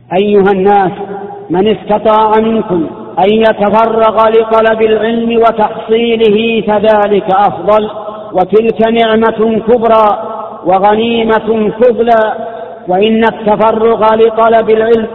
أيها الناس من استطاع منكم أن يتفرغ لطلب العلم وتحصيله فذلك أفضل وتلك نعمة كبرى وغنيمة فضلى وإن التفرغ لطلب العلم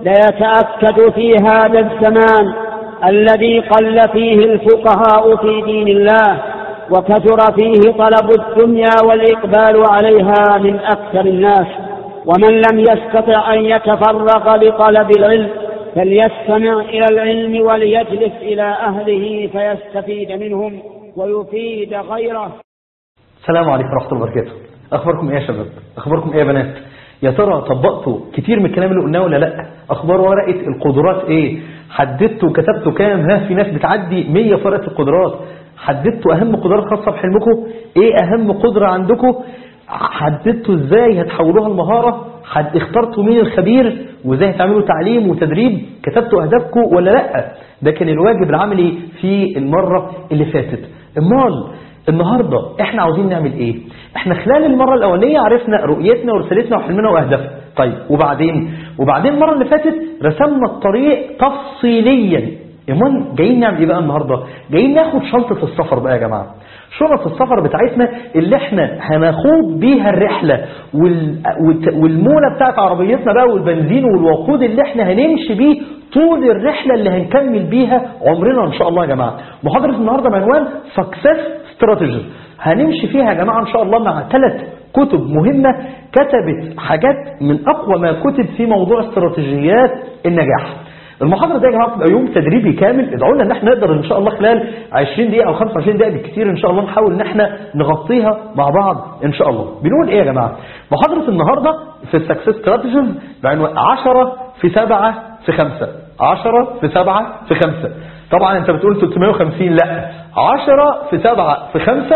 ليتأكد في هذا الزمان الذي قل فيه الفقهاء في دين الله وكثر فيه طلب الدنيا والإقبال عليها من أكثر الناس ومن لم يستطع أن يتفرغ لطلب العلم فليستمع إلى العلم وليجلس إلى أهله فيستفيد منهم ويفيد غيره السلام عليكم ورحمة الله وبركاته أخباركم إيه يا شباب أخباركم إيه يا بنات يا ترى طبقتوا كتير من الكلام اللي قلناه ولا لا أخبار ورقة القدرات إيه حددتوا كتبتوا كام ها في ناس بتعدي 100 في ورقة القدرات حددتوا أهم قدرات خاصة بحلمكم إيه أهم قدرة عندكم حددتوا إزاي هتحولوها لمهارة حد اخترتوا مين الخبير وازاي هتعملوا تعليم وتدريب كتبتوا اهدافكم ولا لا ده كان الواجب العملي في المرة اللي فاتت امال النهاردة احنا عاوزين نعمل ايه احنا خلال المرة الاولانية عرفنا رؤيتنا ورسالتنا وحلمنا واهدافنا طيب وبعدين وبعدين المرة اللي فاتت رسمنا الطريق تفصيليا امال جايين نعمل ايه بقى النهاردة جايين ناخد شنطة السفر بقى يا جماعة شنط السفر بتاعتنا اللي احنا هنخوض بيها الرحلة وال... والمولة بتاعت عربيتنا بقى والبنزين والوقود اللي احنا هنمشي بيه طول الرحلة اللي هنكمل بيها عمرنا ان شاء الله يا جماعة محاضرة النهاردة بعنوان Success Strategies هنمشي فيها يا جماعة ان شاء الله مع ثلاث كتب مهمة كتبت حاجات من اقوى ما كتب في موضوع استراتيجيات النجاح المحاضرة دي يا جماعة بتبقى يوم تدريبي كامل ادعوا لنا ان احنا نقدر ان شاء الله خلال 20 دقيقة او 25 دقيقة بالكثير ان شاء الله نحاول ان احنا نغطيها مع بعض ان شاء الله بنقول ايه يا جماعة محاضرة النهاردة في السكسس استراتيجيز بعنوان 10 في 7 في 5 10 في 7 في 5 طبعا انت بتقول 350 لا 10 في 7 في 5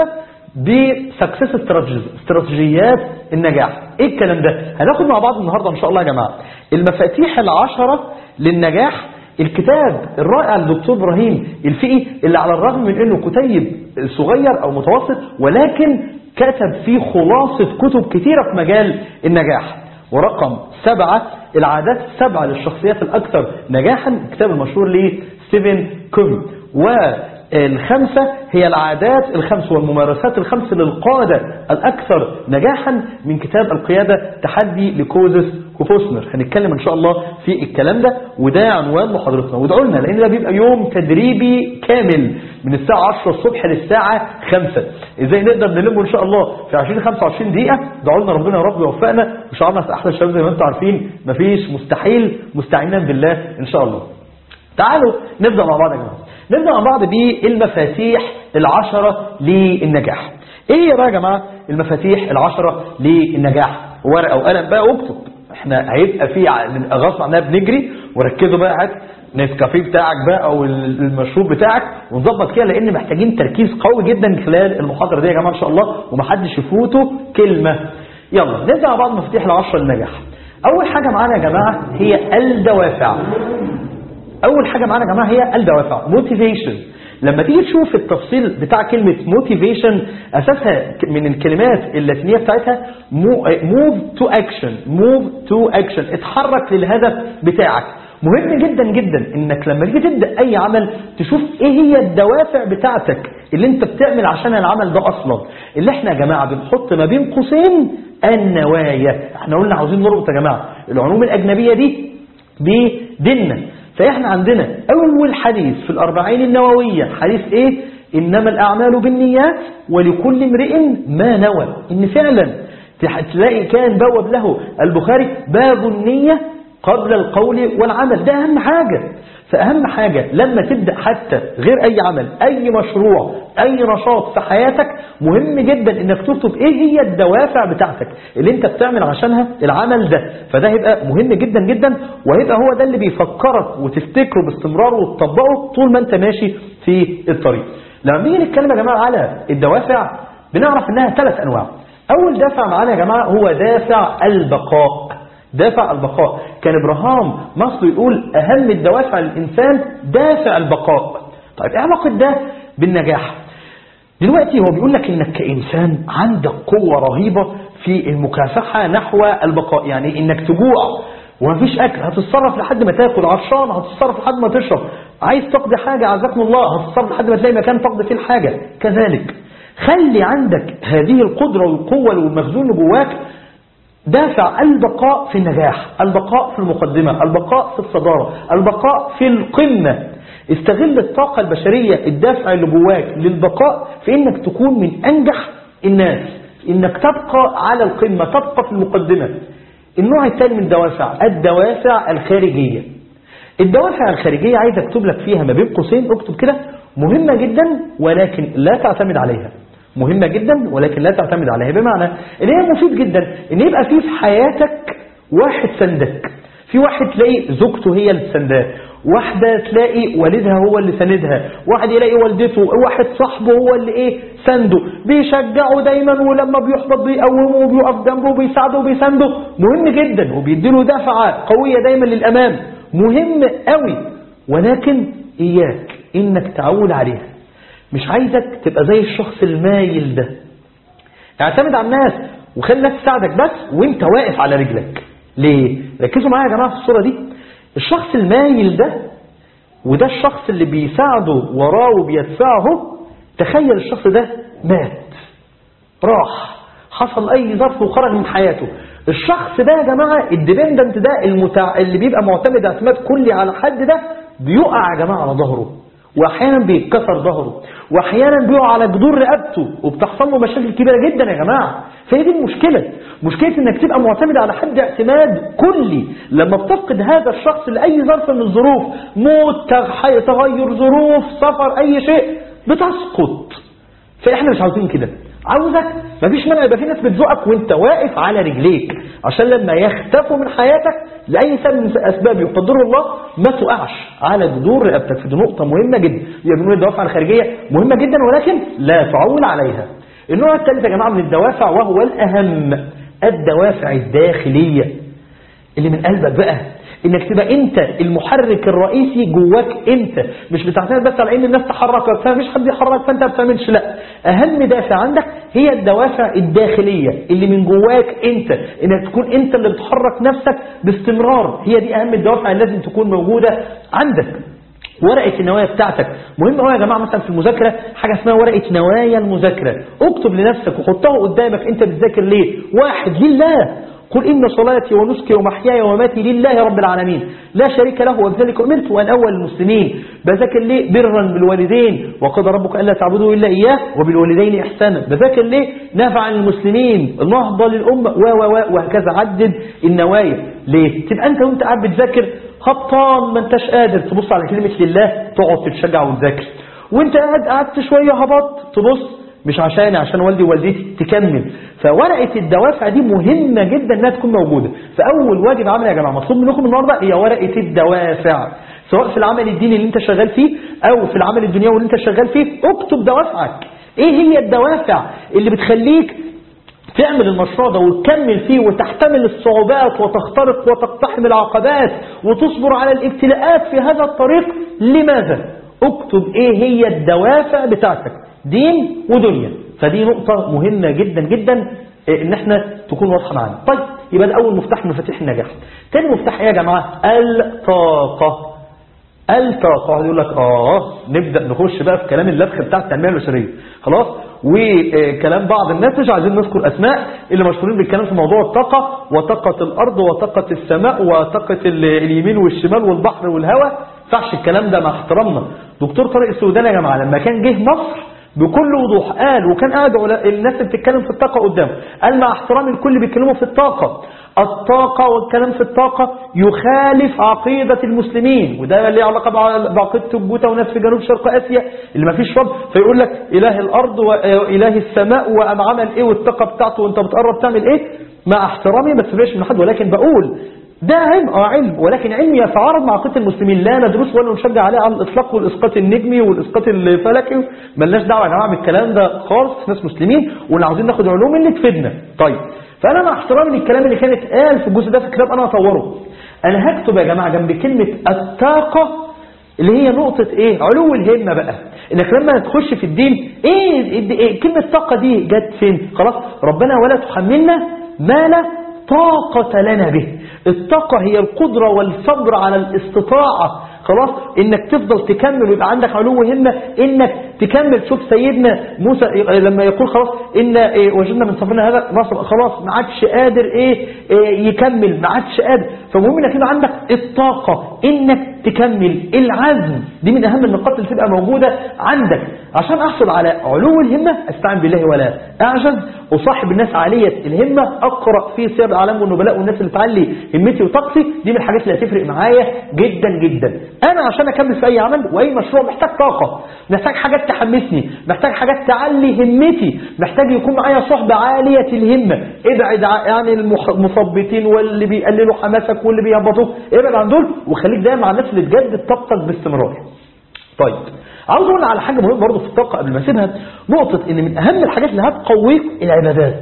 بسكسس استراتيجيز استراتيجيات النجاح ايه الكلام ده هناخد مع بعض النهاردة ان شاء الله يا جماعة المفاتيح العشرة للنجاح الكتاب الرائع للدكتور ابراهيم الفقي اللي على الرغم من انه كتيب صغير او متوسط ولكن كتب فيه خلاصة كتب كتيرة في مجال النجاح ورقم سبعة العادات السبعة للشخصيات الأكثر نجاحا الكتاب المشهور لستيفن كوفي والخمسة هي العادات الخمس والممارسات الخمس للقادة الأكثر نجاحا من كتاب القيادة تحدي لكوزس وفوسنر هنتكلم ان شاء الله في الكلام ده وده عنوان محاضرتنا وادعوا لنا لان ده بيبقى يوم تدريبي كامل من الساعة 10 الصبح للساعة 5 ازاي نقدر نلمه ان شاء الله في 20 25 دقيقة ادعوا لنا ربنا يا رب يوفقنا وشعرنا في احلى الشباب زي ما انتم عارفين مفيش مستحيل مستعينا بالله ان شاء الله تعالوا نبدأ مع بعض يا جماعة نبدأ مع بعض بالمفاتيح العشرة للنجاح ايه هي بقى يا جماعة المفاتيح العشرة للنجاح ورقة وقلم بقى واكتب احنا هيبقى في غصب عننا بنجري وركزوا بقى هات نسكافيه بتاعك بقى او المشروب بتاعك ونظبط كده لان محتاجين تركيز قوي جدا خلال المحاضره دي يا جماعه ان شاء الله ومحدش يفوته كلمه يلا نبدا مع بعض مفاتيح العشره للنجاح اول حاجه معانا يا جماعه هي الدوافع اول حاجه معانا يا جماعه هي الدوافع موتيفيشن لما تيجي تشوف التفصيل بتاع كلمة motivation أساسها من الكلمات اللاتينية بتاعتها move to action move to action اتحرك للهدف بتاعك مهم جدا جدا انك لما تيجي تبدأ اي عمل تشوف ايه هي الدوافع بتاعتك اللي انت بتعمل عشان العمل ده اصلا اللي احنا يا جماعة بنحط ما بين قوسين النوايا احنا قلنا عاوزين نربط يا جماعة العلوم الاجنبية دي بديننا فإحنا عندنا أول حديث في الأربعين النووية حديث إيه إنما الأعمال بالنيات ولكل امرئ ما نوى إن فعلا تلاقي كان بوب له البخاري باب النية قبل القول والعمل ده أهم حاجة فأهم حاجة لما تبدأ حتى غير أي عمل أي مشروع أي نشاط في حياتك مهم جدا إنك تكتب إيه هي الدوافع بتاعتك اللي أنت بتعمل عشانها العمل ده فده هيبقى مهم جدا جدا وهيبقى هو ده اللي بيفكرك وتفتكره باستمرار وتطبقه طول ما أنت ماشي في الطريق لما نيجي نتكلم يا جماعة على الدوافع بنعرف إنها ثلاث أنواع أول دافع معانا يا جماعة هو دافع البقاء دافع البقاء كان إبراهام مصر يقول أهم الدوافع للإنسان دافع البقاء طيب ايه علاقة ده بالنجاح دلوقتي هو بيقول لك انك كإنسان عندك قوة رهيبة في المكافحة نحو البقاء يعني انك تجوع ومفيش اكل هتتصرف لحد ما تاكل عطشان هتتصرف لحد ما تشرب عايز تقضي حاجة عزكم الله هتتصرف لحد ما تلاقي مكان تقضي فيه الحاجة كذلك خلي عندك هذه القدرة والقوة والمخزون جواك دافع البقاء في النجاح البقاء في المقدمة البقاء في الصدارة البقاء في القمة استغل الطاقة البشرية الدافع اللي جواك للبقاء في انك تكون من انجح الناس انك تبقى على القمة تبقى في المقدمة النوع الثاني من الدوافع الدوافع الخارجية الدوافع الخارجية عايز اكتب لك فيها ما بين قوسين اكتب كده مهمة جدا ولكن لا تعتمد عليها مهمة جدا ولكن لا تعتمد عليها بمعنى ان هي مفيد جدا ان يبقى في في حياتك واحد سندك في واحد تلاقي زوجته هي اللي سنداه واحدة تلاقي والدها هو اللي سندها واحد يلاقي والدته واحد صاحبه هو اللي ايه سنده بيشجعه دايما ولما بيحبط بيقومه وبيقف جنبه وبيساعده وبيسنده مهم جدا وبيديله دفعة قوية دايما للأمام مهم قوي ولكن إياك إنك تعول عليها مش عايزك تبقى زي الشخص المايل ده اعتمد على الناس وخلي الناس تساعدك بس وانت واقف على رجلك ليه ركزوا معايا يا جماعة في الصورة دي الشخص المايل ده وده الشخص اللي بيساعده وراه وبيدفعه تخيل الشخص ده مات راح حصل اي ظرف وخرج من حياته الشخص ده يا جماعة الديبندنت ده المتع... اللي بيبقى معتمد اعتماد كلي على حد ده بيقع يا جماعة على ظهره واحيانا بيتكسر ظهره واحيانا بيقع على جذور رقبته وبتحصل له مشاكل كبيره جدا يا جماعه فهي دي المشكله مشكله انك تبقى معتمد على حد اعتماد كلي لما بتفقد هذا الشخص لاي ظرف من الظروف موت تغير ظروف سفر اي شيء بتسقط فاحنا مش عاوزين كده عاوزك مفيش مانع يبقى في ناس بتزقك وانت واقف على رجليك عشان لما يختفوا من حياتك لاي سبب من اسباب يقدره الله ما تقعش على جذور رقبتك في دي نقطه مهمه جدا يبقى بنقول الدوافع الخارجيه مهمه جدا ولكن لا تعول عليها النوع الثالث يا جماعه من الدوافع وهو الاهم الدوافع الداخليه اللي من قلبك بقى انك تبقى انت المحرك الرئيسي جواك انت مش بتعتمد بس على ان الناس تحرك فمش حد يحرك فانت ما بتعملش لا اهم دافع عندك هي الدوافع الداخليه اللي من جواك انت انك تكون انت اللي بتحرك نفسك باستمرار هي دي اهم الدوافع اللي لازم تكون موجوده عندك ورقة النوايا بتاعتك مهم قوي يا جماعة مثلا في المذاكرة حاجة اسمها ورقة نوايا المذاكرة اكتب لنفسك وحطها قدامك انت بتذاكر ليه واحد لله قل إن صلاتي ونسكي ومحياي ومماتي لله رب العالمين لا شريك له وبذلك أمرت وأن أول المسلمين بذاكر ليه برا بالوالدين وقضى ربك ألا تعبدوا إلا إياه وبالوالدين إحسانا بذاكر ليه نفع المسلمين نهضة للأمة و و و وهكذا عدد النوايا ليه تبقى أنت وأنت قاعد بتذاكر هبطان ما انتش قادر تبص على كلمة لله تقعد تتشجع وتذاكر وانت قاعد قعدت شوية هبط تبص مش عشان عشان والدي ووالدتي تكمل فورقة الدوافع دي مهمة جدا انها تكون موجودة فأول واجب عمل يا جماعة مطلوب منكم النهاردة هي ورقة الدوافع سواء في العمل الديني اللي انت شغال فيه أو في العمل الدنيوي اللي انت شغال فيه اكتب دوافعك ايه هي الدوافع اللي بتخليك تعمل المشروع ده وتكمل فيه وتحتمل الصعوبات وتخترق وتقتحم العقبات وتصبر على الابتلاءات في هذا الطريق لماذا؟ اكتب ايه هي الدوافع بتاعتك دين ودنيا فدي نقطة مهمة جدا جدا ان احنا تكون واضحة معانا طيب يبقى ده اول مفتاح من مفاتيح النجاح تاني مفتاح ايه يا جماعة الطاقة الطاقة واحد يقول لك اه نبدأ نخش بقى في كلام اللبخ بتاع التنمية البشرية خلاص وكلام بعض الناس مش عايزين نذكر اسماء اللي مشهورين بالكلام في موضوع الطاقة وطاقة الارض وطاقة السماء وطاقة اليمين والشمال والبحر والهواء فعش الكلام ده مع احترامنا دكتور طارق السوداني يا جماعة لما كان جه مصر بكل وضوح قال وكان قاعد الناس اللي بتتكلم في الطاقة قدامه قال مع احترام الكل بيتكلموا في الطاقة الطاقة والكلام في الطاقة يخالف عقيدة المسلمين وده ليه علاقة بعقيدة الجوتة وناس في جنوب شرق آسيا اللي ما فيش رب فيقول لك إله الأرض وإله السماء وأم عمل إيه والطاقة بتاعته وأنت بتقرب تعمل إيه مع احترامي ما تفرقش من حد ولكن بقول ده علم اه علم ولكن علم يتعارض مع عقيده المسلمين لا ندرس ولا نشجع عليه على الاطلاق والاسقاط النجمي والاسقاط الفلكي ملناش دعوه يا جماعه بالكلام ده خالص ناس مسلمين واللي عاوزين ناخد علوم اللي تفيدنا طيب فانا مع احترامي للكلام اللي كان اتقال في الجزء ده في الكتاب انا هطوره انا هكتب يا جماعه جنب كلمه الطاقه اللي هي نقطة ايه علو الهمة بقى انك لما تخش في الدين ايه, إيه كلمة طاقة دي جت فين خلاص ربنا ولا تحملنا ما لا طاقة لنا به الطاقة هي القدرة والصبر على الاستطاعة خلاص انك تفضل تكمل ويبقى عندك علو همة انك تكمل شوف سيدنا موسى لما يقول خلاص ان إيه وجدنا من سفرنا هذا نصر خلاص ما عادش قادر ايه, إيه يكمل ما عادش قادر فمهم انك يبقى عندك الطاقة انك تكمل العزم دي من اهم النقاط اللي تبقى موجودة عندك عشان احصل على علو الهمة استعن بالله ولا اعجز اصاحب الناس عالية الهمة اقرأ في سير الاعلام والنبلاء والناس اللي تعلي همتي وطاقتي دي من الحاجات اللي هتفرق معايا جدا جدا انا عشان اكمل في اي عمل واي مشروع محتاج طاقة محتاج حاجات تحمسني محتاج حاجات تعلي همتي محتاج يكون معايا صحبة عالية الهمة ابعد عن المثبطين واللي بيقللوا حماسك واللي بيهبطوك ابعد عن دول وخليك دايما مع الناس اللي تجدد طاقتك باستمرار طيب عاوز اقول على حاجة مهمة برضه في الطاقة قبل ما اسيبها نقطة ان من اهم الحاجات اللي هتقويك العبادات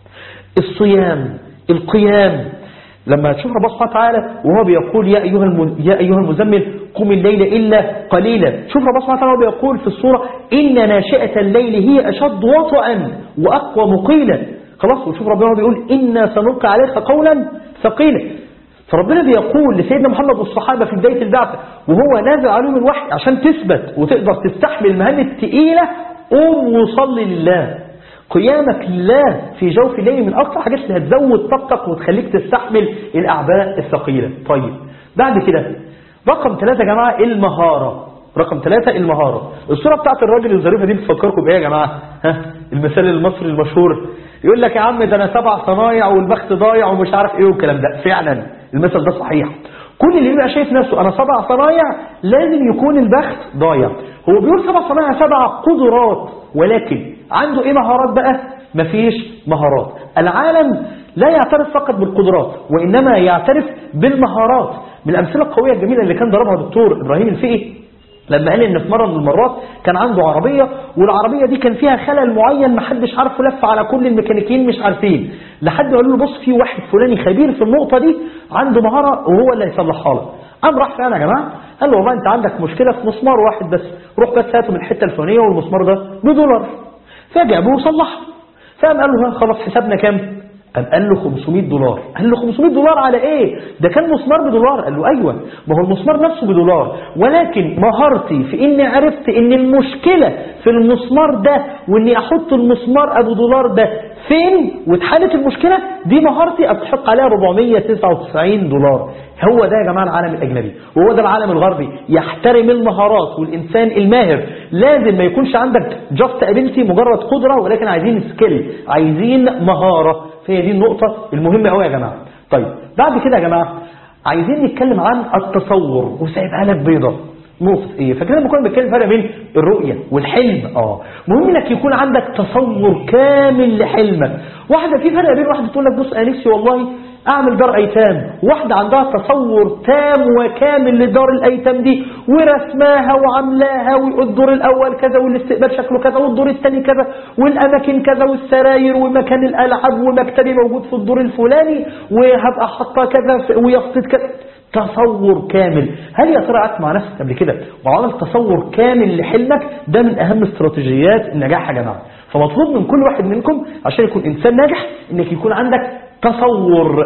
الصيام القيام لما تشوف ربنا سبحانه وتعالى وهو بيقول يا أيها, يا أيها المزمل قم الليل إلا قليلا شوف ربنا سبحانه وتعالى وهو بيقول في الصورة إن ناشئة الليل هي أشد وطئا وأقوى مقيلا خلاص وشوف ربنا بيقول إنا سنلقي عليك قولا ثقيلا فربنا بيقول لسيدنا محمد والصحابة في بداية البعثة وهو نازل عليهم الوحي عشان تثبت وتقدر تستحمل المهام الثقيلة قوم وصلي لله قيامك لله في جوف الليل من أكثر حاجات اللي هتزود طاقتك وتخليك تستحمل الأعباء الثقيلة طيب بعد كده رقم ثلاثة يا جماعة المهارة رقم ثلاثة المهارة الصورة بتاعت الراجل الظريفة دي بتفكركم بإيه يا جماعة ها المثال المصري المشهور يقول لك يا عم ده أنا سبع صنايع والبخت ضايع ومش عارف إيه والكلام ده فعلا المثل ده صحيح كل اللي بيبقى شايف نفسه أنا سبع صنايع لازم يكون البخت ضايع هو بيقول سبع صنايع سبع قدرات ولكن عنده ايه مهارات بقى مفيش مهارات العالم لا يعترف فقط بالقدرات وإنما يعترف بالمهارات من الأمثلة القوية الجميلة اللي كان ضربها الدكتور إبراهيم الفقي لما قال ان في مرة من المرات كان عنده عربية والعربية دي كان فيها خلل معين محدش عارفه لف على كل الميكانيكيين مش عارفين لحد قالوا له بص في واحد فلاني خبير في النقطة دي عنده مهارة وهو اللي هيصلحها له قام راح فعلا يا جماعة قال له والله انت عندك مشكلة في مسمار واحد بس روح بس هاته من الحتة الفلانية والمسمار ده بدولار فجابه وصلحه فقام قال له خلاص حسابنا كام قام قال له 500 دولار قال له 500 دولار على ايه ده كان مسمار بدولار قال له ايوه ما هو المسمار نفسه بدولار ولكن مهارتي في اني عرفت ان المشكلة في المسمار ده واني احط المسمار ابو دولار ده فين واتحلت المشكلة دي مهارتي استحق عليها 499 دولار هو ده يا جماعة العالم الأجنبي وهو ده العالم الغربي يحترم المهارات والإنسان الماهر لازم ما يكونش عندك جاست ابيلتي مجرد قدرة ولكن عايزين سكيل عايزين مهارة فهي دي النقطة المهمة قوي يا جماعة طيب بعد كده يا جماعة عايزين نتكلم عن التصور وسايبها لك بيضة نقطة ايه فكده لما كنا بنتكلم فرق بين الرؤية والحلم اه مهم انك يكون عندك تصور كامل لحلمك واحدة في فرق بين واحدة تقول لك بص انا نفسي والله اعمل دار ايتام واحدة عندها تصور تام وكامل لدار الايتام دي ورسماها وعملاها والدور الاول كذا والاستقبال شكله كذا والدور الثاني كذا والاماكن كذا والسراير ومكان الالعاب ومكتبي موجود في الدور الفلاني وهبقى حاطاه كذا ويفصد كذا تصور كامل هل يا ترى قعدت مع نفسك قبل كده وعملت تصور كامل لحلمك ده من اهم استراتيجيات النجاح يا جماعه فمطلوب من كل واحد منكم عشان يكون انسان ناجح انك يكون عندك تصور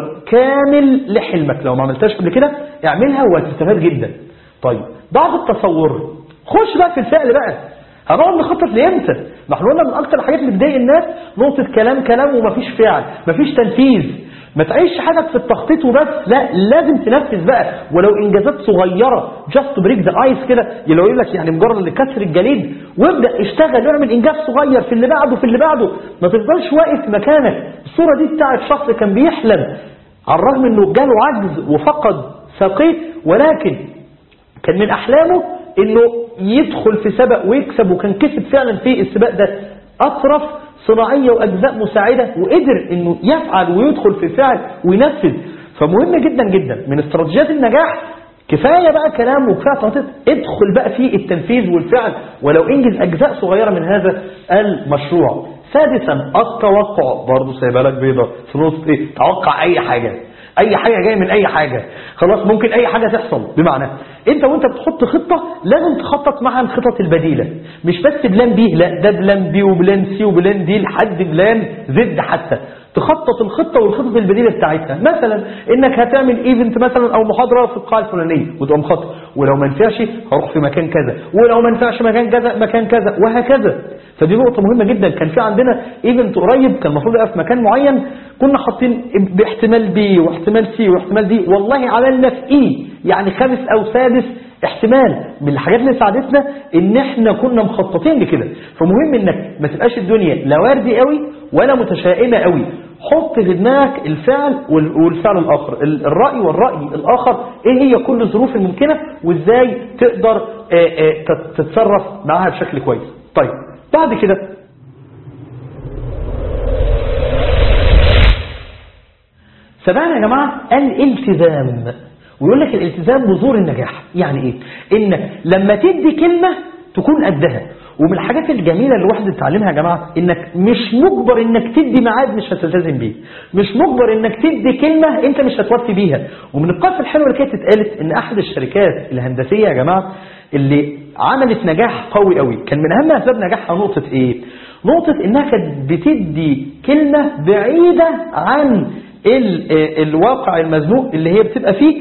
كامل لحلمك لو ما عملتهاش قبل كده اعملها وهتستفاد جدا طيب بعد التصور خش بقى في الفعل بقى هنقعد نخطط لامتى ما احنا قلنا من اكتر الحاجات اللي بتضايق الناس نقطه كلام كلام ومفيش فعل مفيش تنفيذ ما تعيش حاجة في التخطيط وبس لا لازم تنفذ بقى ولو انجازات صغيرة جاست بريك ذا ايس كده لو يقول لك يعني مجرد لكسر الجليد وابدا اشتغل اعمل انجاز صغير في اللي بعده في اللي بعده ما تفضلش واقف مكانك الصورة دي بتاعت شخص كان بيحلم على الرغم انه جاله عجز وفقد ساقيه ولكن كان من احلامه انه يدخل في سبق ويكسب وكان كسب فعلا في السباق ده اطرف صناعية وأجزاء مساعدة وقدر أنه يفعل ويدخل في الفعل وينفذ فمهم جدا جدا من استراتيجيات النجاح كفاية بقى كلام وكفاية تخطيط ادخل بقى في التنفيذ والفعل ولو انجز أجزاء صغيرة من هذا المشروع سادسا التوقع برضه سايبها لك بيضة في نقطة ايه توقع اي حاجة اي حاجة جاية من اي حاجة خلاص ممكن اي حاجة تحصل بمعنى انت وانت بتحط خطة لازم تخطط مع الخطط البديلة مش بس بلان بي لا ده بلان بي وبلان سي وبلان دي لحد بلان زد حتى تخطط الخطة والخطط البديلة بتاعتها مثلا انك هتعمل ايفنت مثلا او محاضرة في القاعة الفلانية وتقوم مخطط ولو ما نفعش هروح في مكان كذا ولو ما نفعش مكان كذا مكان كذا وهكذا فدي نقطة مهمة جدا كان في عندنا ايفنت قريب كان المفروض يبقى في مكان معين كنا حاطين باحتمال بي واحتمال سي واحتمال دي والله عملنا في اي يعني خامس او سادس احتمال من الحاجات اللي ساعدتنا ان احنا كنا مخططين لكده فمهم انك ما تبقاش الدنيا لا واردي قوي ولا متشائمه قوي حط في دماغك الفعل وال- والفعل الاخر ال- الراي والراي الاخر ايه هي كل الظروف الممكنه وازاي تقدر آه، آه، تت- تتصرف معاها بشكل كويس طيب بعد كده سمعنا يا جماعة الالتزام ويقول لك الالتزام بذور النجاح يعني ايه انك لما تدي كلمة تكون قدها ومن الحاجات الجميلة اللي الواحد يتعلمها يا جماعة انك مش مجبر انك تدي ميعاد مش هتلتزم بيه مش مجبر انك تدي كلمة انت مش هتوفي بيها ومن القصة الحلوة اللي كانت اتقالت ان احد الشركات الهندسية يا جماعة اللي عملت نجاح قوي قوي كان من اهم اسباب نجاحها نقطة ايه نقطة انها كانت بتدي كلمة بعيدة عن ال- آه، الواقع المزنوق اللي هي بتبقى فيه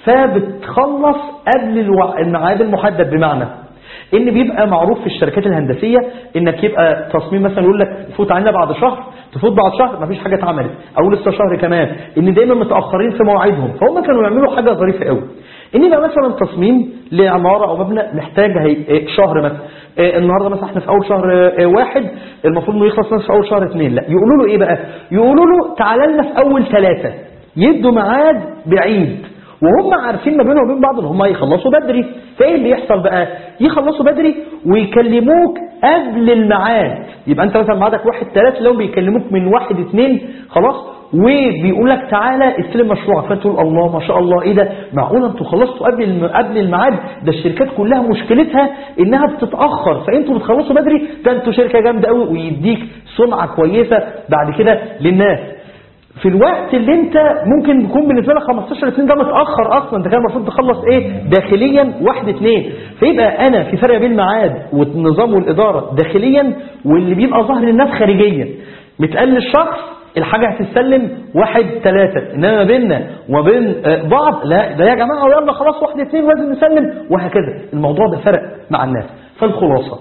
فبتخلص قبل الوع- الميعاد المحدد بمعنى ان بيبقى معروف في الشركات الهندسية انك يبقى تصميم مثلا يقول لك فوت علينا بعد شهر تفوت بعد شهر مفيش حاجة اتعملت او لسه شهر كمان ان دايما متأخرين في مواعيدهم فهم كانوا يعملوا حاجة ظريفة قوي ان يبقى مثلا تصميم لعمارة او مبنى محتاج هي آه، شهر مثلا آه، النهارده مثلا احنا في اول شهر آه، واحد المفروض انه يخلص مثلا في اول شهر اثنين لا يقولوا له ايه بقى يقولوا له تعالى لنا في اول ثلاثة يدوا ميعاد بعيد وهم عارفين ما بينهم وبين بعض ان هم يخلصوا بدري فايه اللي يحصل بقى يخلصوا بدري ويكلموك قبل الميعاد يبقى انت مثلا ميعادك واحد ثلاثة لو بيكلموك من واحد اثنين خلاص وبيقول لك تعالى استلم مشروعك فانت تقول الله ما شاء الله ايه ده معقول انتوا خلصتوا قبل الم- قبل الميعاد ده الشركات كلها مشكلتها انها بتتاخر فانتوا بتخلصوا بدري ده انتوا شركه جامده قوي ويديك سمعه كويسه بعد كده للناس في الوقت اللي انت ممكن يكون بالنسبه لك 15 2 ده متاخر اصلا انت كان المفروض تخلص ايه داخليا واحد اتنين فيبقى انا في فرق بين الميعاد والنظام والاداره داخليا واللي بيبقى ظاهر للناس خارجيا متقال للشخص الحاجه هتتسلم واحد ثلاثة انما ما بيننا وما بين آه، بعض لا ده يا جماعه يلا خلاص واحد اتنين لازم نسلم وهكذا الموضوع ده فرق مع الناس فالخلاصه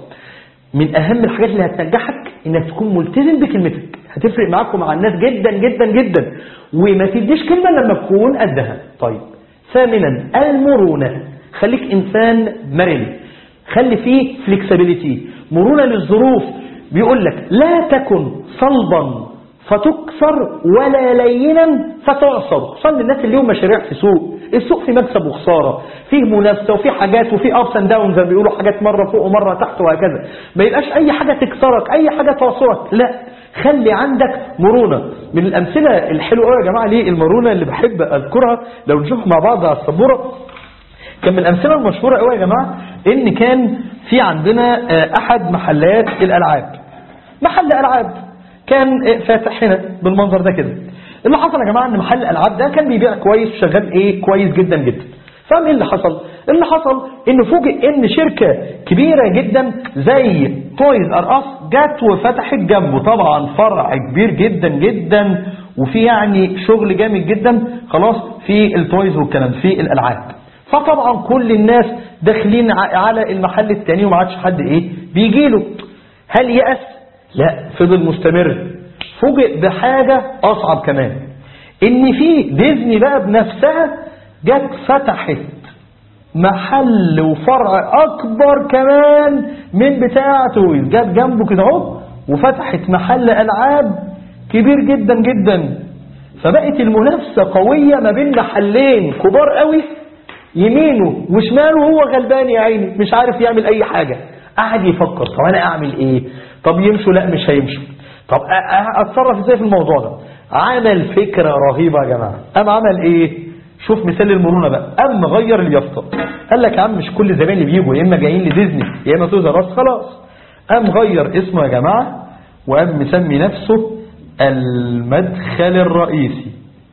من اهم الحاجات اللي هتنجحك انك تكون ملتزم بكلمتك هتفرق معاك ومع الناس جدا جدا جدا وما تديش كلمة لما تكون قدها طيب ثامنا المرونة خليك انسان مرن خلي فيه فليكسبيليتي مرونة للظروف بيقول لك لا تكن صلبا فتكسر ولا لينا فتعصر خصوصا للناس اللي لهم مشاريع في سوق السوق فيه مكسب وخساره فيه منافسه وفيه حاجات وفيه ابس اند داون زي ما بيقولوا حاجات مره فوق ومره تحت وهكذا ما يبقاش اي حاجه تكسرك اي حاجه تعصرك لا خلي عندك مرونه من الامثله الحلوه قوي يا جماعه ليه المرونه اللي بحب اذكرها لو نشوف مع بعض على السبوره كان من الأمثلة المشهورة قوي يا جماعة إن كان في عندنا آه، أحد محلات الألعاب محل ألعاب كان آه، فاتح هنا بالمنظر ده كده اللي حصل يا جماعة إن محل الألعاب ده كان بيبيع كويس وشغال إيه كويس جدا جدا فاهم ايه اللي حصل اللي حصل ان فوجئ ان شركة كبيرة جدا زي تويز ار اس جت وفتحت جنبه طبعا فرع كبير جدا جدا وفي يعني شغل جامد جدا خلاص في التويز والكلام في الالعاب فطبعا كل الناس داخلين ع- على المحل التاني وما عادش حد ايه بيجي له هل يأس لا فضل مستمر فوجئ بحاجة اصعب كمان ان في ديزني بقى بنفسها جت فتحت محل وفرع اكبر كمان من بتاع تويز جت جنبه كده اهو وفتحت محل العاب كبير جدا جدا فبقت المنافسه قويه ما بين محلين كبار قوي يمينه وشماله وهو غلبان يا عيني مش عارف يعمل اي حاجه قعد يفكر طب انا اعمل ايه طب يمشوا لا مش هيمشوا طب أ- أ- اتصرف ازاي في الموضوع ده عمل فكره رهيبه يا جماعه قام عمل ايه شوف مثال المرونه بقى قام غير اليافطه قال لك يا عم مش كل الزبائن اللي بيجوا يا اما جايين لديزني يا اما توز راس خلاص قام غير اسمه يا جماعه وقام مسمي نفسه المدخل الرئيسي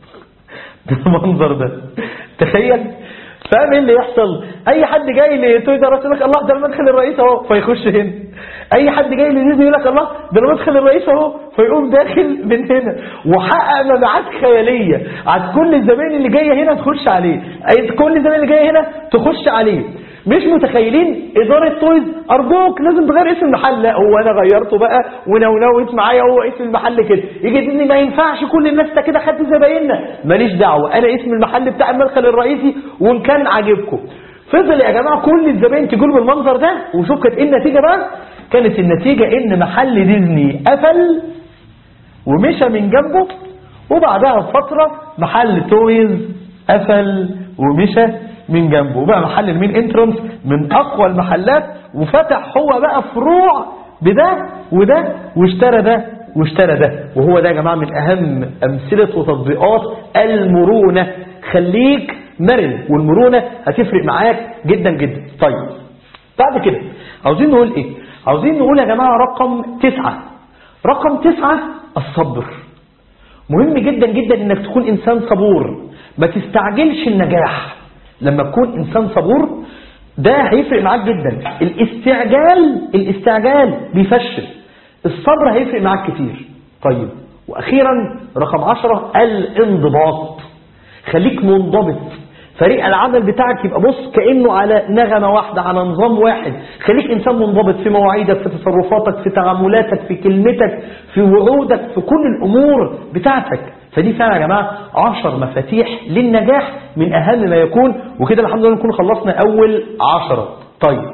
بالمنظر ده تخيل فاهم ايه اللي يحصل اي حد جاي لتويز ار اس يقول لك الله ده المدخل الرئيسي اهو فيخش هنا اي حد جاي لديزني يقول لك الله ده انا مدخل الرئيس اهو فيقوم داخل من هنا وحقق مبيعات خياليه عاد كل الزباين اللي جايه هنا تخش عليه أي- كل الزباين اللي جايه هنا تخش عليه مش متخيلين إدارة تويز أرجوك لازم تغير اسم المحل لا هو أنا غيرته بقى ونونوت معايا هو اسم المحل كده يجي ديزني ما ينفعش كل الناس ده كده خدت زبايننا ماليش دعوة أنا اسم المحل بتاع المدخل الرئيسي وإن كان عاجبكم فضل يا جماعة كل الزباين تقول بالمنظر ده وشوف كانت ايه النتيجة بقى كانت النتيجة ان محل ديزني قفل ومشى من جنبه وبعدها بفترة محل تويز قفل ومشى من جنبه وبقى محل المين انترنس من اقوى المحلات وفتح هو بقى فروع بده وده واشترى ده واشترى ده وهو ده يا جماعة من اهم امثلة وتطبيقات المرونة خليك مرن والمرونة هتفرق معاك جدا جدا طيب بعد كده عاوزين نقول ايه عاوزين نقول يا جماعة رقم تسعة رقم تسعة الصبر مهم جدا جدا انك تكون انسان صبور ما تستعجلش النجاح لما تكون انسان صبور ده هيفرق معاك جدا الاستعجال الاستعجال بيفشل الصبر هيفرق معاك كتير طيب واخيرا رقم عشرة الانضباط خليك منضبط فريق العمل بتاعك يبقى بص كأنه على نغمة واحدة على نظام واحد خليك إنسان منضبط في مواعيدك في تصرفاتك في تعاملاتك في كلمتك في وعودك في كل الأمور بتاعتك فدي فعلا يا جماعة عشر مفاتيح للنجاح من أهم ما يكون وكده الحمد لله نكون خلصنا أول عشرة طيب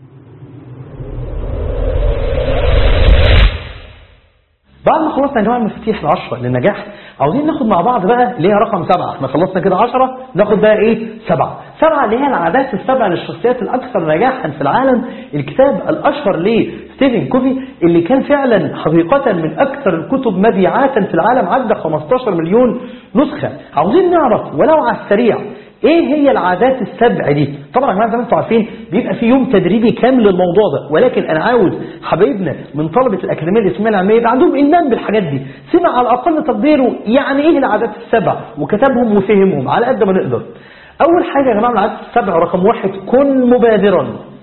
بعد ما خلصنا يا جماعه المفاتيح العشرة للنجاح عاوزين ناخد مع بعض بقى اللي هي رقم سبعة احنا خلصنا كده عشرة ناخد بقى ايه سبعة سبعة اللي هي العادات السبع للشخصيات الاكثر نجاحا في العالم الكتاب الاشهر لستيفن كوفي اللي كان فعلا حقيقة من اكثر الكتب مبيعاتا في العالم عدى 15 مليون نسخة عاوزين نعرف ولو على السريع ايه هي العادات السبع دي طبعا يا جماعه زي ما انتم عارفين بيبقى في يوم تدريبي كامل للموضوع ده ولكن انا عاوز حبايبنا من طلبه الاكاديميه الاسلاميه العلميه يبقى عندهم ايمان بالحاجات دي سمع على الاقل تقديره يعني ايه العادات السبع وكتبهم وفهمهم على قد ما نقدر اول حاجه يا جماعه من العادات السبع رقم واحد كن مبادرا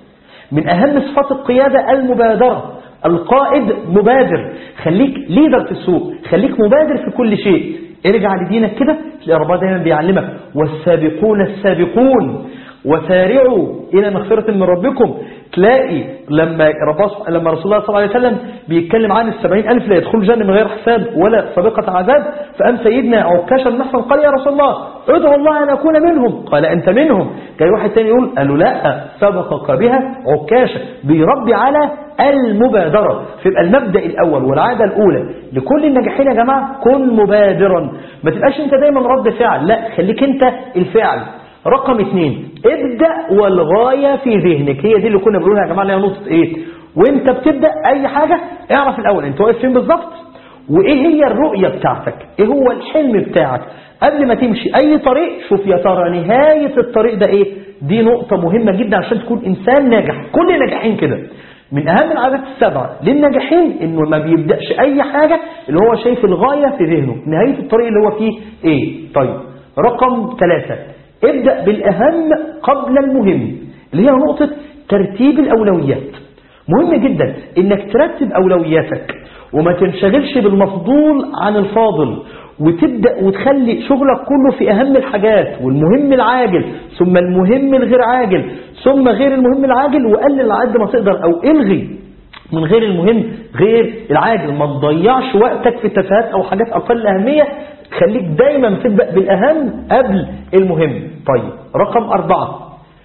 من اهم صفات القياده المبادره القائد مبادر خليك ليدر في السوق خليك مبادر في كل شيء ارجع لدينك كده تلاقي ربنا دايما بيعلمك والسابقون السابقون وسارعوا إلى مغفرة من ربكم تلاقي لما رب- لما رسول الله صلى الله عليه وسلم بيتكلم عن السبعين ألف لا يدخل الجنة من غير حساب ولا سابقة عذاب فقام سيدنا عكاشا المحسن قال يا رسول الله ادعو الله أن أكون منهم قال أنت منهم جاي واحد تاني يقول قالوا لا سبقك بها عكاشا بيربي على المبادرة فيبقى المبدأ الأول والعادة الأولى لكل الناجحين يا جماعة كن مبادرا ما تبقاش انت دايما رد فعل لا خليك انت الفاعل رقم اثنين ابدأ والغاية في ذهنك هي دي اللي كنا بنقولها يا جماعة اللي هي نقطة ايه وانت بتبدأ اي حاجة اعرف الاول انت واقف فين بالظبط وايه هي الرؤية بتاعتك ايه هو الحلم بتاعك قبل ما تمشي اي طريق شوف يا ترى نهاية الطريق ده ايه دي نقطة مهمة جدا عشان تكون انسان ناجح كل الناجحين كده من اهم العادات السبعة للناجحين انه ما بيبدأش اي حاجة اللي هو شايف الغاية في ذهنه نهاية الطريق اللي هو فيه ايه طيب رقم ثلاثة ابدأ بالأهم قبل المهم اللي هي نقطة ترتيب الأولويات مهم جدا انك ترتب أولوياتك وما تنشغلش بالمفضول عن الفاضل وتبدأ وتخلي شغلك كله في أهم الحاجات والمهم العاجل ثم المهم الغير عاجل ثم غير المهم العاجل وقلل على قد ما تقدر أو الغي من غير المهم غير العاجل ما تضيعش وقتك في تفاهات أو حاجات أقل أهمية خليك دايما تبدأ بالأهم قبل المهم طيب رقم أربعة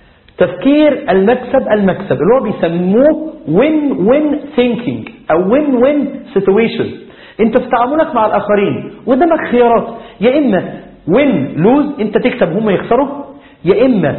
تفكير المكسب المكسب اللي هو بيسموه win win thinking أو win win situation انت في تعاملك مع الآخرين قدامك خيارات يا إما win lose انت تكسب وهم يخسروا يا إما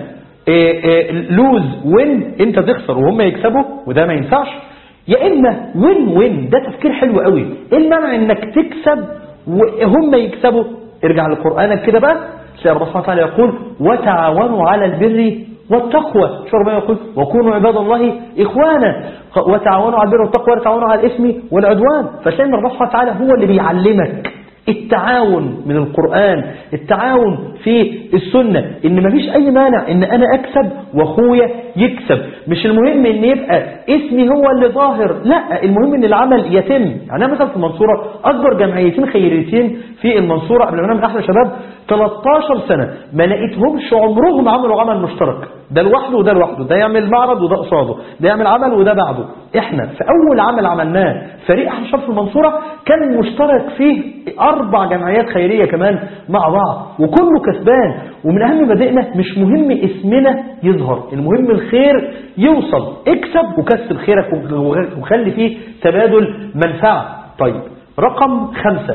لوز وين انت تخسر وهم يكسبوا وده ما ينفعش يا إما وين وين ده تفكير حلو قوي ايه المنع انك تكسب وهم يكسبوا ارجع لقرآنك كده بقى تلاقي ربنا سبحانه وتعالى يقول وتعاونوا على البر والتقوى شو ربنا يقول وكونوا عباد الله إخوانا وتعاونوا على البر والتقوى ولا تعاونوا على الإثم والعدوان فتلاقي ان ربنا سبحانه وتعالى هو اللي بيعلمك التعاون من القرآن التعاون في السنة ان مفيش اي مانع ان انا اكسب واخويا يكسب مش المهم ان يبقى اسمي هو اللي ظاهر لا المهم ان العمل يتم يعني أنا مثلا في المنصورة اكبر جمعيتين خيريتين في المنصورة قبل ما نعمل احلى شباب 13 سنة ما لقيتهمش عمرهم عملوا عمل مشترك ده لوحده وده لوحده ده يعمل معرض وده قصاده ده يعمل عمل وده بعده احنا في اول عمل عملناه فريق احلى شباب في المنصورة كان مشترك فيه اربع جمعيات خيرية كمان مع بعض وكله كسبان ومن اهم مبادئنا مش مهم اسمنا يظهر المهم الخير يوصل اكسب وكسب خيرك وخلي فيه تبادل منفعة طيب رقم خمسة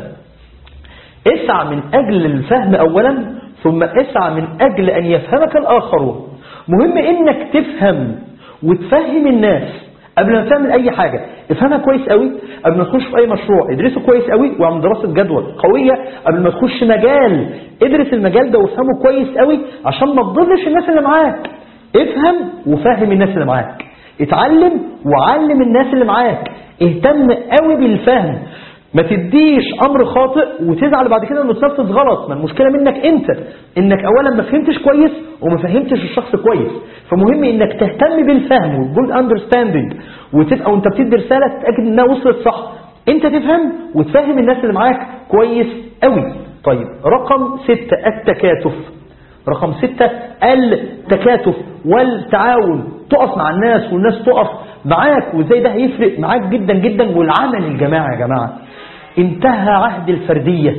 اسعى من أجل الفهم أولا ثم اسعى من أجل أن يفهمك الآخرون مهم إنك تفهم وتفهم الناس قبل ما تعمل أي حاجة افهمها كويس قوي قبل ما تخش في أي مشروع ادرسه كويس قوي واعمل دراسة جدول قوية قبل ما تخش مجال ادرس المجال ده وافهمه كويس قوي عشان ما تضرش الناس اللي معاك افهم وفهم الناس اللي معاك اتعلم وعلم الناس اللي معاك اهتم قوي بالفهم ما تديش امر خاطئ وتزعل بعد كده انه تنفذ غلط ما المشكله منك انت انك اولا ما فهمتش كويس وما فهمتش الشخص كويس فمهم انك تهتم بالفهم والجود اندرستاندينج وتبقى وانت بتدي رساله تتاكد انها وصلت صح انت تفهم وتفهم الناس اللي معاك كويس قوي طيب رقم ستة التكاتف رقم ستة التكاتف والتعاون تقف مع الناس والناس تقف معاك وازاي ده هيفرق معاك جدا جدا والعمل الجماعي يا جماعة انتهى عهد الفردية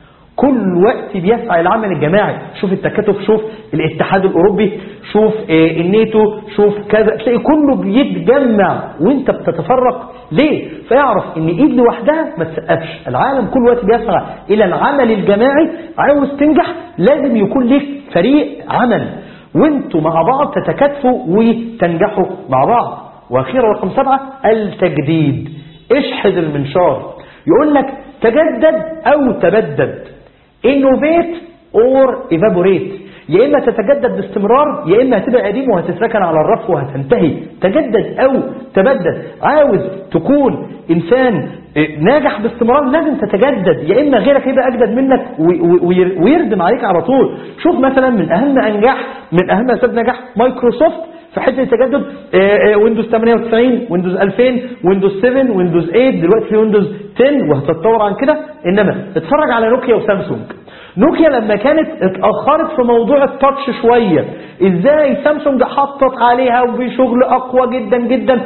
كل وقت بيسعى العمل الجماعي شوف التكاتف شوف الاتحاد الأوروبي شوف اه الناتو شوف كذا تلاقي كله بيتجمع وانت بتتفرق ليه فيعرف ان ايد لوحدها ما تسقفش العالم كل وقت بيسعى الى العمل الجماعي عاوز تنجح لازم يكون ليك فريق عمل وانتوا مع بعض تتكاتفوا وتنجحوا مع بعض واخيرا رقم سبعة التجديد اشحذ المنشار يقول لك تجدد او تبدد innovate or evaporate يا إما تتجدد باستمرار يا إما هتبقى قديم وهتتركن على الرف وهتنتهي تجدد أو تبدد عاوز تكون إنسان ناجح باستمرار لازم تتجدد يا إما غيرك يبقى أجدد منك ويردم عليك على طول شوف مثلا من أهم أنجاح من أهم أسباب نجاح مايكروسوفت في حته التجدد ويندوز 98 ويندوز 2000 ويندوز 7 ويندوز 8 دلوقتي في ويندوز 10 وهتتطور عن كده انما اتفرج على نوكيا وسامسونج نوكيا لما كانت اتأخرت في موضوع التاتش شوية ازاي سامسونج حطت عليها وبشغل اقوى جدا جدا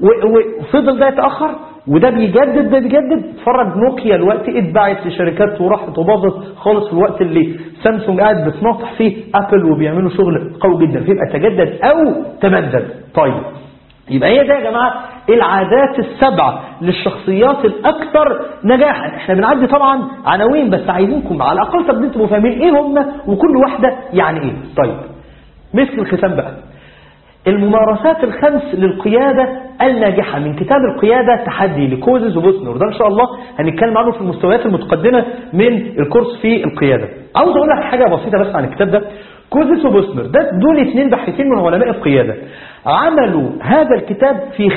وفضل ده يتأخر وده بيجدد ده بيجدد اتفرج نوكيا الوقت اتباعت لشركات وراحت وباظت خالص في الوقت اللي سامسونج قاعد بتناطح فيه ابل وبيعملوا شغل قوي جدا فيبقى تجدد او تبدل طيب يبقى هي ده يا جماعة العادات السبع للشخصيات الأكثر نجاحا احنا بنعدي طبعا عناوين بس عايزينكم على الأقل تبدأ تبقوا فاهمين ايه هم وكل واحدة يعني ايه طيب مسك الختام بقى الممارسات الخمس للقيادة الناجحة من كتاب القيادة تحدي لكوزز وبوسنر ده إن شاء الله هنتكلم عنه في المستويات المتقدمة من الكورس في القيادة عاوز أقول لك حاجة بسيطة بس عن الكتاب ده كوزس وبوسنر ده دول اثنين باحثين من علماء القيادة عملوا هذا الكتاب في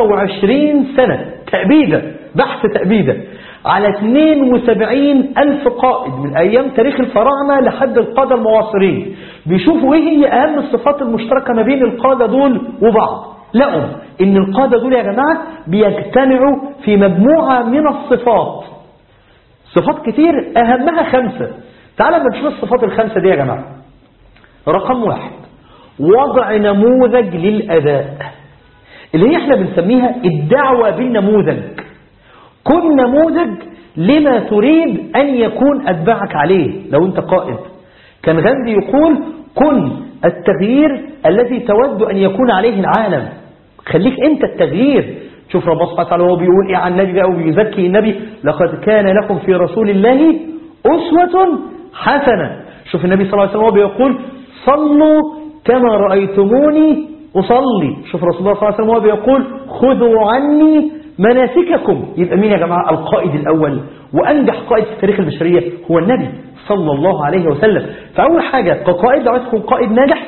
25 سنة تأبيدة بحث تأبيدة على 72 ألف قائد من أيام تاريخ الفراعنة لحد القادة المعاصرين بيشوفوا إيه هي أهم الصفات المشتركة ما بين القادة دول وبعض لقوا إن القادة دول يا جماعة بيجتمعوا في مجموعة من الصفات صفات كتير أهمها خمسة تعالوا نشوف الصفات الخمسة دي يا جماعة رقم واحد وضع نموذج للأداء اللي هي احنا بنسميها الدعوة بالنموذج كن نموذج لما تريد أن يكون أتباعك عليه لو أنت قائد كان غاندي يقول كن التغيير الذي تود أن يكون عليه العالم خليك أنت التغيير شوف رب سبحانه وتعالى هو بيقول إيه عن النبي بقى وبيزكي النبي لقد كان لكم في رسول الله أسوة حسنة شوف النبي صلى الله عليه وسلم هو بيقول صلوا كما رأيتموني أصلي شوف رسول الله صلى الله عليه وسلم هو بيقول خذوا عني مناسككم يبقى مين يا جماعة القائد الأول وأنجح قائد في تاريخ البشرية هو النبي صلى الله عليه وسلم فأول حاجة كقائد لو عايز تكون قائد ناجح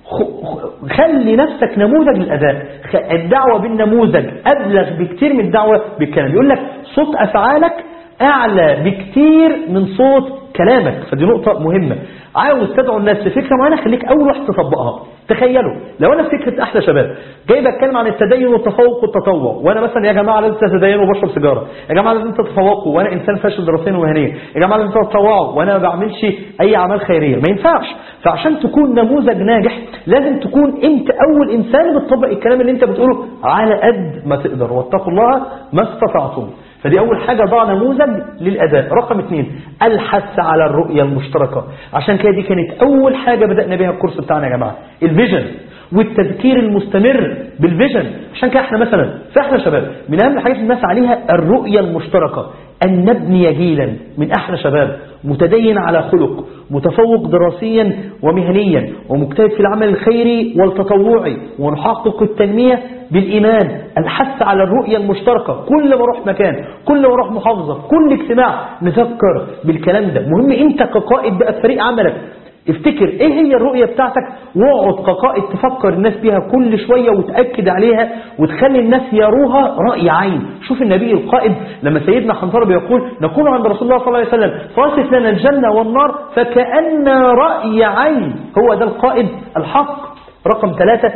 خلي نفسك نموذج للأداء الدعوة بالنموذج أبلغ بكتير من الدعوة بالكلام يقول لك صوت أفعالك اعلى بكتير من صوت كلامك فدي نقطة مهمة عاوز تدعو الناس لفكرة معينة خليك اول واحد تطبقها تخيلوا لو انا في فكرة احلى شباب جاي بتكلم عن التدين والتفوق والتطوع وانا مثلا يا جماعة لازم تتدينوا وبشرب سيجارة يا جماعة لازم تتفوقوا وانا انسان فاشل دراسيا ومهنيا يا جماعة لازم تتطوعوا وانا ما بعملش اي اعمال خيرية ما ينفعش فعشان تكون نموذج ناجح لازم تكون انت اول انسان بتطبق الكلام اللي انت بتقوله على قد ما تقدر واتقوا الله ما استطعتم فدي أول حاجة ضع نموذج للأداء رقم اثنين الحث على الرؤية المشتركة عشان كده دي كانت أول حاجة بدأنا بها الكورس بتاعنا يا جماعة الفيجن والتذكير المستمر بالفيجن عشان كده احنا مثلا فاحنا شباب من أهم الحاجات اللي الناس عليها الرؤية المشتركة أن نبني جيلا من أحلى شباب متدين على خلق متفوق دراسيا ومهنيا ومجتهد في العمل الخيري والتطوعي ونحقق التنمية بالإيمان الحث على الرؤية المشتركة كل ما اروح مكان كل ما اروح محافظة كل اجتماع نفكر بالكلام ده مهم انت كقائد بقى في فريق عملك افتكر ايه هي الرؤية بتاعتك واقعد كقائد تفكر الناس بيها كل شوية وتأكد عليها وتخلي الناس يروها رأي عين شوف النبي القائد لما سيدنا حنظله بيقول نكون عند رسول الله صلى الله عليه وسلم فاصف لنا الجنة والنار فكأن رأي عين هو ده القائد الحق رقم ثلاثة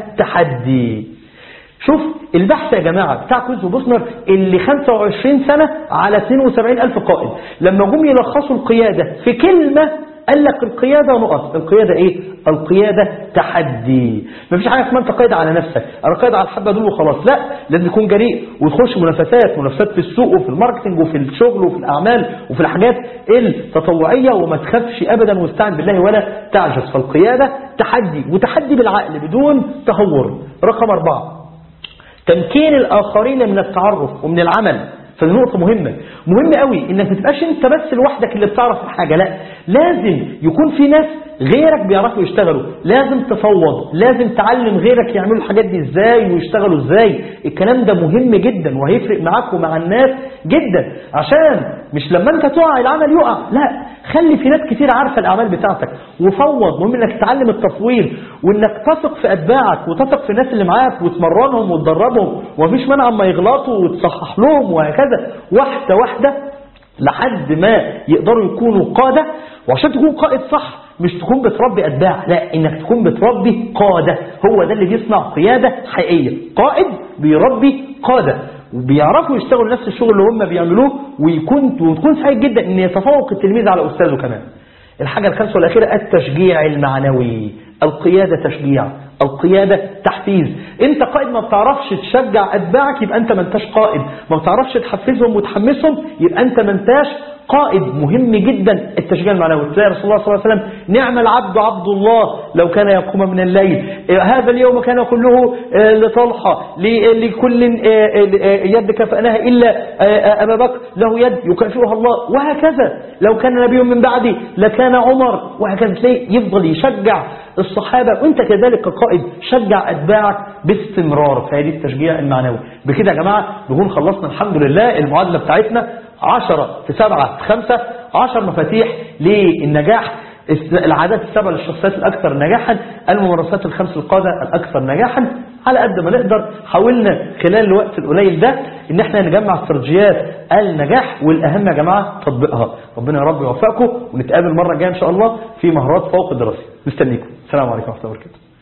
التحدي شوف البحث يا جماعة بتاع كويز وبوسنر اللي 25 سنة على 72 ألف قائد لما جم يلخصوا القيادة في كلمة قال لك القيادة نقط القيادة ايه القيادة تحدي مفيش حاجة اسمها انت قائد على نفسك انا قائد على الحبة دول وخلاص لا لازم تكون جريء وتخش منافسات منافسات في السوق وفي الماركتنج وفي الشغل وفي الاعمال وفي الحاجات التطوعية وما تخافش ابدا واستعن بالله ولا تعجز فالقيادة تحدي وتحدي بالعقل بدون تهور رقم اربعة تمكين الآخرين من التعرف ومن العمل فدي نقطة مهمة مهم قوي انك ما تبقاش انت بس لوحدك اللي بتعرف الحاجة لا لازم يكون في ناس غيرك بيعرفوا يشتغلوا لازم تفوض لازم تعلم غيرك يعملوا الحاجات دي ازاي ويشتغلوا ازاي الكلام ده مهم جدا وهيفرق معاك ومع الناس جدا عشان مش لما انت تقع العمل يقع لا خلي في ناس كتير عارفة الاعمال بتاعتك وفوض مهم انك تتعلم التصوير وانك تثق في اتباعك وتثق في الناس اللي معاك وتمرنهم وتدربهم ومفيش مانع اما يغلطوا وتصحح لهم وهكذا واحدة واحدة لحد ما يقدروا يكونوا قادة وعشان تكون قائد صح مش تكون بتربي أتباع لا إنك تكون بتربي قادة هو ده اللي بيصنع قيادة حقيقية قائد بيربي قادة وبيعرفوا يشتغلوا نفس الشغل اللي هم بيعملوه ويكون وتكون سعيد جدا ان يتفوق التلميذ على أستاذه كمان الحاجة الخامسة والأخيرة التشجيع المعنوي القيادة تشجيع القيادة تحفيز انت قائد ما بتعرفش تشجع أتباعك يبقى انت ما انتش قائد ما بتعرفش تحفزهم وتحمسهم يبقى انت ما انتش قائد مهم جدا التشجيع المعنوي تلاقي رسول الله صلى الله عليه وسلم نعم العبد عبد الله لو كان يقوم من الليل هذا اليوم كان كله لطلحة لكل يد كفأناها إلا أبا بكر له يد يكافئها الله وهكذا لو كان نبي من بعدي لكان عمر وهكذا تلاقي يفضل يشجع الصحابة وانت كذلك كقائد شجع أتباعك باستمرار فهذه التشجيع المعنوي بكده يا جماعة نكون خلصنا الحمد لله المعادلة بتاعتنا عشرة في سبعة في خمسة عشر مفاتيح للنجاح العادات السبع للشخصيات الأكثر نجاحا الممارسات الخمس القادة الأكثر نجاحا على قد ما نقدر حاولنا خلال الوقت القليل ده ان احنا نجمع استراتيجيات النجاح والاهم يا جماعة تطبيقها ربنا يا رب يوفقكم ونتقابل مرة جاية ان شاء الله في مهارات فوق الدراسة مستنيكم السلام عليكم ورحمة الله وبركاته